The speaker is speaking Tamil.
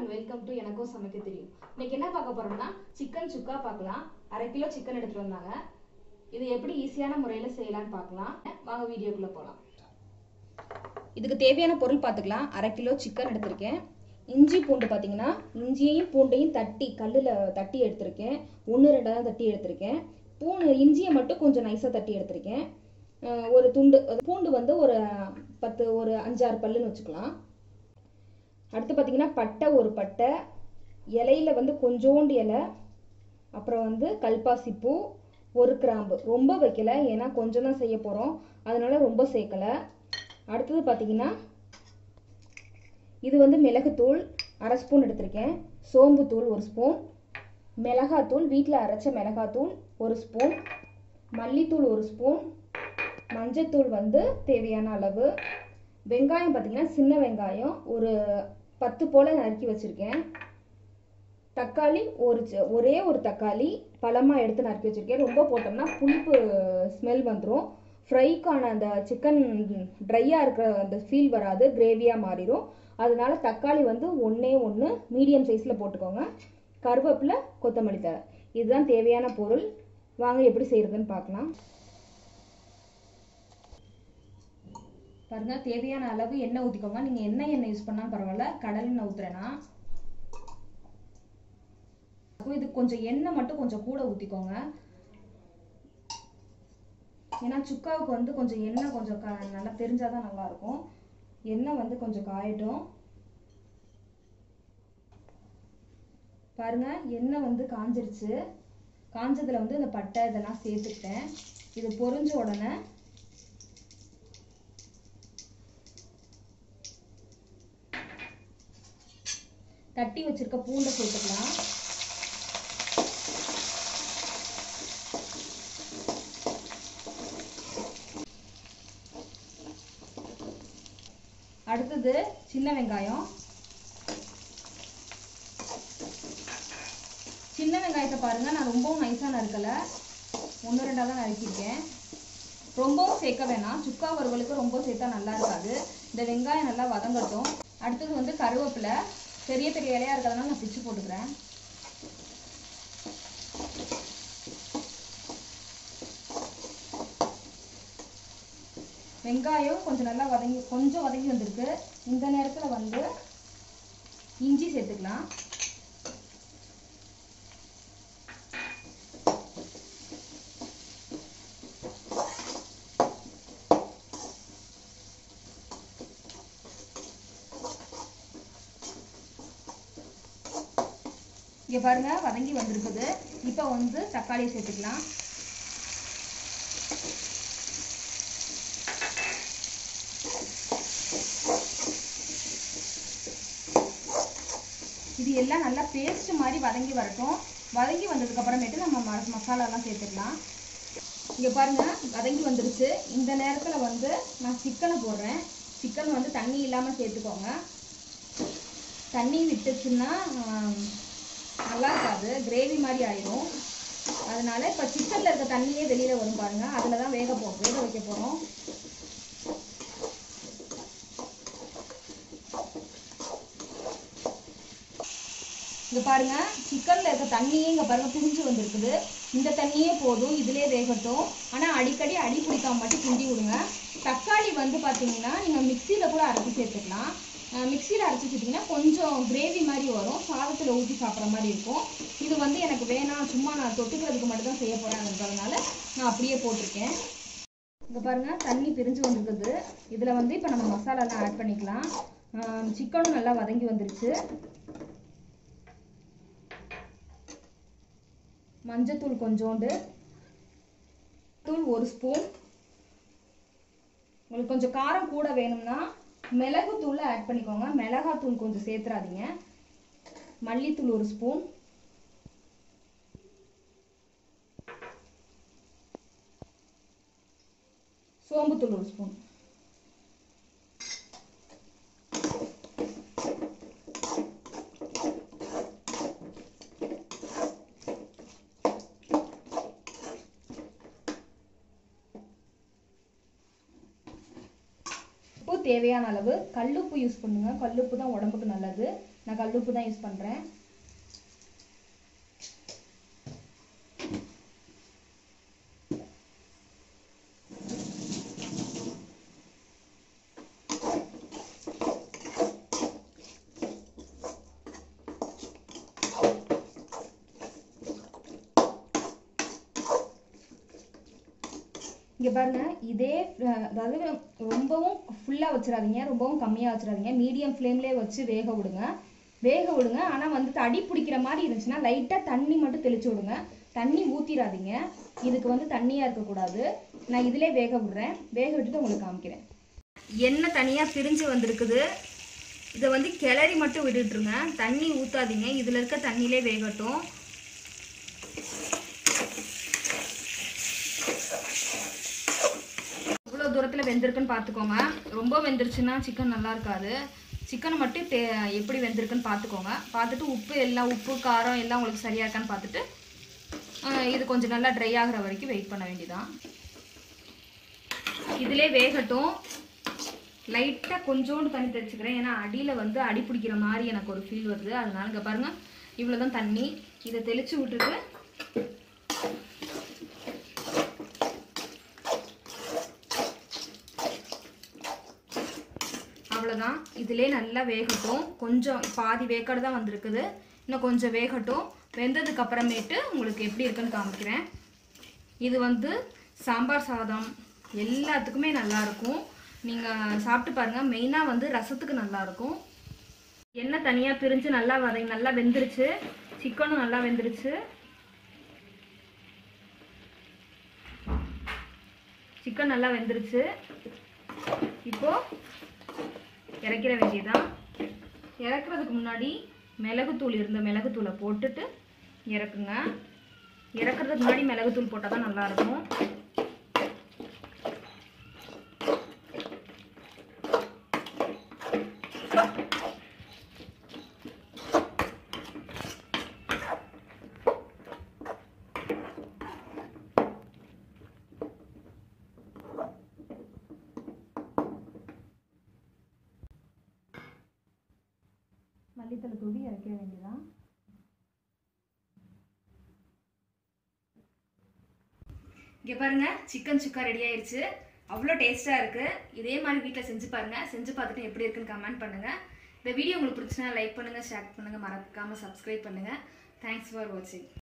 அண்ட் வெல்கம் டு எனக்கும் சமைக்க தெரியும் இன்னைக்கு என்ன பார்க்க போறோம்னா சிக்கன் சுக்கா பார்க்கலாம் அரை கிலோ சிக்கன் எடுத்துட்டு வந்தாங்க இது எப்படி ஈஸியான முறையில செய்யலாம்னு பார்க்கலாம் வாங்க வீடியோக்குள்ள போகலாம் இதுக்கு தேவையான பொருள் பார்த்துக்கலாம் அரை கிலோ சிக்கன் எடுத்திருக்கேன் இஞ்சி பூண்டு பார்த்தீங்கன்னா இஞ்சியையும் பூண்டையும் தட்டி கல்லில் தட்டி எடுத்திருக்கேன் ஒன்று ரெண்டாக தான் தட்டி எடுத்திருக்கேன் பூண்டு இஞ்சியை மட்டும் கொஞ்சம் நைஸாக தட்டி எடுத்திருக்கேன் அஹ் ஒரு துண்டு பூண்டு வந்து ஒரு பத்து ஒரு அஞ்சாறு பல்லுன்னு வச்சுக்கலாம் அடுத்து பார்த்தீங்கன்னா பட்டை ஒரு பட்டை இலையில வந்து கொஞ்சோண்டு இலை அப்புறம் வந்து கல்பாசி பூ ஒரு கிராம்பு ரொம்ப வைக்கல ஏன்னா கொஞ்சம் தான் செய்ய போகிறோம் அதனால ரொம்ப சேர்க்கலை அடுத்தது பார்த்தீங்கன்னா இது வந்து மிளகுத்தூள் அரை ஸ்பூன் எடுத்திருக்கேன் சோம்பு தூள் ஒரு ஸ்பூன் மிளகாத்தூள் வீட்டில் அரைச்ச மிளகாத்தூள் ஒரு ஸ்பூன் மல்லித்தூள் ஒரு ஸ்பூன் மஞ்சத்தூள் வந்து தேவையான அளவு வெங்காயம் பார்த்தீங்கன்னா சின்ன வெங்காயம் ஒரு பத்து போல் நறுக்கி வச்சுருக்கேன் தக்காளி ஒரு ச- ஒரே ஒரு தக்காளி பழமாக எடுத்து நறுக்கி வச்சுருக்கேன் ரொம்ப போட்டோம்னா புளிப்பு ஸ்மெல் வந்துடும் ஃப்ரைக்கான அந்த சிக்கன் ட்ரையாக இருக்கிற அந்த ஃபீல் வராது கிரேவியாக மாறிடும் அதனால தக்காளி வந்து ஒன்றே ஒன்று மீடியம் சைஸில் போட்டுக்கோங்க கருவேப்பிலை கொத்தமல்லி தழை இதுதான் தேவையான பொருள் வாங்க எப்படி செய்யறதுன்னு பார்க்கலாம் பாருங்க தேவையான அளவு எண்ணெய் ஊற்றிக்கோங்க நீங்கள் என்ன எண்ணெய் யூஸ் பண்ணாலும் பரவாயில்ல கடல் எண்ணெய் ஊற்றுறேன்னா இது கொஞ்சம் எண்ணெய் மட்டும் கொஞ்சம் கூட ஊற்றிக்கோங்க ஏன்னா சுக்காவுக்கு வந்து கொஞ்சம் எண்ணெய் கொஞ்சம் க நல்லா தெரிஞ்சாதான் நல்லா இருக்கும் எண்ணெய் வந்து கொஞ்சம் காயட்டும் பாருங்க எண்ணெய் வந்து காஞ்சிருச்சு காஞ்சதுல வந்து இந்த பட்டை இதெல்லாம் சேர்த்துக்கிட்டேன் இது பொரிஞ்ச உடனே தட்டி வச்சிருக்க பூண்டை சேர்த்துக்கலாம் அடுத்தது சின்ன வெங்காயம் சின்ன வெங்காயத்தை பாருங்க நான் ரொம்பவும் நைஸா நறுக்கல ஒன்று ரெண்டாக தான் நறுக்கியிருக்கேன் ரொம்பவும் சேர்க்க வேணாம் சுக்கா வறுவலுக்கு ரொம்ப சேர்த்தா நல்லா இருக்காது இந்த வெங்காயம் நல்லா வதங்கட்டும் அடுத்தது வந்து கருவேப்பிலை பெரிய பெரிய இலையா இருக்கிறதுனால நான் பிச்சு போட்டுக்கிறேன் வெங்காயம் கொஞ்சம் நல்லா வதங்கி கொஞ்சம் வதங்கி வந்திருக்கு இந்த நேரத்துல வந்து இஞ்சி சேர்த்துக்கலாம் இங்க பாருங்க வதங்கி வந்திருக்குது இப்போ வந்து தக்காளி சேர்த்துக்கலாம் இது எல்லாம் நல்லா பேஸ்ட் மாதிரி வதங்கி வரட்டும் வதங்கி வந்ததுக்கு அப்புறமேட்டு நம்ம ம- மசாலாலாம் சேர்த்துக்கலாம் இங்க பாருங்க வதங்கி வந்துருச்சு இந்த நேரத்துல வந்து நான் சிக்கனை போடுறேன் சிக்கன் வந்து தண்ணி இல்லாம சேர்த்துக்கோங்க தண்ணி விட்டுச்சுன்னா ஆம், நல்லா இருக்காது கிரேவி மாதிரி ஆயிடும் அதனால இப்போ சிக்கன்ல இருக்க தண்ணியே வெளியில வரும் பாருங்க அதுல தான் வேக போ வேக வைக்க போறோம் இங்க பாருங்க சிக்கன்ல இருக்க தண்ணியே இங்க பாருங்க பிரிஞ்சு வந்திருக்குது இந்த தண்ணியே போதும் இதுலயே வேகட்டும் ஆனா அடிக்கடி அடி பிடிக்காம மட்டும் கிண்டி விடுங்க தக்காளி வந்து பாத்தீங்கன்னா நீங்க மிக்சியில கூட அரைச்சி சேர்த்துக்கலாம் அஹ் மிக்சியில அரைச்சி சேர்த்தீங்கன்னா கொஞ்சம் கிரேவி மாதிரி வரும் சாதத்துல ஊற்றி சாப்பிட்ற மாதிரி இருக்கும் இது வந்து எனக்கு வேணாம் சும்மா நான் தொட்டுக்கிறதுக்கு மட்டும் தான் செய்ய போறேன்றதுனால நான் அப்படியே போட்டிருக்கேன் இங்க பாருங்க தண்ணி பிரிஞ்சு வந்திருக்குது இதுல வந்து இப்ப நம்ம மசாலாலாம் ஆட் பண்ணிக்கலாம் சிக்கனும் நல்லா வதங்கி வந்துருச்சு மஞ்சத்தூள் கொஞ்சோண்டு தூள் ஒரு ஸ்பூன் உங்களுக்கு கொஞ்சம் காரம் கூட வேணும்னா மிளகு தூளை ஆட் பண்ணிக்கோங்க மிளகாத்தூள் கொஞ்சம் சேர்த்துறாதீங்க மல்லித்தூள் ஒரு ஸ்பூன் சோம்புத்தூள் ஒரு ஸ்பூன் உப்பு தேவையான அளவு கல்லுப்பு யூஸ் பண்ணுங்க கல்லுப்பு தான் உடம்புக்கு நல்லது நான் கல்லுப்பு தான் யூஸ் பண்றேன் இங்க பாருங்க இதே அஹ், அதாவது ரொம்பவும் ஃபுல்லா வச்சிடாதீங்க ரொம்பவும் கம்மியா வச்சிடாதீங்க மீடியம் ஃப்ளேம்லயே வச்சு வேக விடுங்க வேக விடுங்க ஆனா வந்துட்டு அடி பிடிக்கிற மாதிரி இருந்துச்சுன்னா லைட்டா தண்ணி மட்டும் தெளிச்சு விடுங்க தண்ணி ஊத்திராதீங்க இதுக்கு வந்து தண்ணியா இருக்கக்கூடாது நான் இதிலே வேக விடுறேன் வேக விட்டுட்டு உங்களுக்கு காமிக்கிறேன் எண்ணெய் தனியா பிரிஞ்சு வந்திருக்குது இதை வந்து கிளறி மட்டும் விட்டுட்டுருங்க தண்ணி ஊத்தாதீங்க இதுல இருக்க தண்ணியிலே வேகட்டும் இவ்வளோ தூரத்தில் வெந்திருக்குன்னு பார்த்துக்கோங்க ரொம்ப வெந்துருச்சுன்னா சிக்கன் நல்லா இருக்காது சிக்கனை மட்டும் தே எப்படி வெந்திருக்குன்னு பார்த்துக்கோங்க பார்த்துட்டு உப்பு எல்லாம் உப்பு காரம் எல்லாம் உங்களுக்கு சரியா இருக்கான்னு பார்த்துட்டு ஆஹ், இது கொஞ்சம் நல்லா ட்ரை ஆகுற வரைக்கும் வெயிட் பண்ண வேண்டியதான் இதிலே வேகட்டும் லைட்டாக கொஞ்சோண்டு தண்ணி தெளிச்சுக்கிறேன் ஏன்னா அடியில் வந்து அடி பிடிக்கிற மாதிரி எனக்கு ஒரு ஃபீல் வருது அதனால இங்கே பாருங்க இவ்வளோ தான் தண்ணி இதை தெளிச்சு விட்டுட்டு அவ்வளோதான் இதிலே நல்லா வேகட்டும் கொஞ்சம் பாதி வேக்காடு தான் வந்திருக்குது இன்னும் கொஞ்சம் வேகட்டும் வெந்ததுக்கு அப்புறமேட்டு உங்களுக்கு எப்படி இருக்குன்னு காமிக்கிறேன் இது வந்து சாம்பார் சாதம் எல்லாத்துக்குமே நல்லா இருக்கும் நீங்கள் சாப்பிட்டு பாருங்கள் மெயினாக வந்து ரசத்துக்கு நல்லா இருக்கும் எண்ணெய் தனியாக பிரிஞ்சு நல்லா வதை நல்லா வெந்துருச்சு சிக்கனும் நல்லா வெந்துருச்சு சிக்கன் நல்லா வெந்துருச்சு இப்போ இறக்கிற வேண்டியதுதான் இறக்குறதுக்கு முன்னாடி மிளகுத்தூள் இருந்த மிளகுத்தூளை போட்டுட்டு இறக்குங்க இறக்குறதுக்கு முன்னாடி மிளகுத்தூள் போட்டால் தான் நல்லா இருக்கும் மல்லித்தலை தூவி இறக்கிற வேண்டியதான் இங்கே பாருங்க சிக்கன் சுக்கா ரெடி ஆயிருச்சு அவ்வளோ டேஸ்ட்டாக இருக்கு இதே மாதிரி வீட்டில் செஞ்சு பாருங்க செஞ்சு பார்த்துட்டு எப்படி இருக்குன்னு கமெண்ட் பண்ணுங்க இந்த வீடியோ உங்களுக்கு பிடிச்சுன்னா லைக் பண்ணுங்க ஷேர் பண்ணுங்க மறக்காம சப்ஸ்கிரைப் பண்ணுங்க தேங்க்ஸ் ஃபார் வாட்சிங்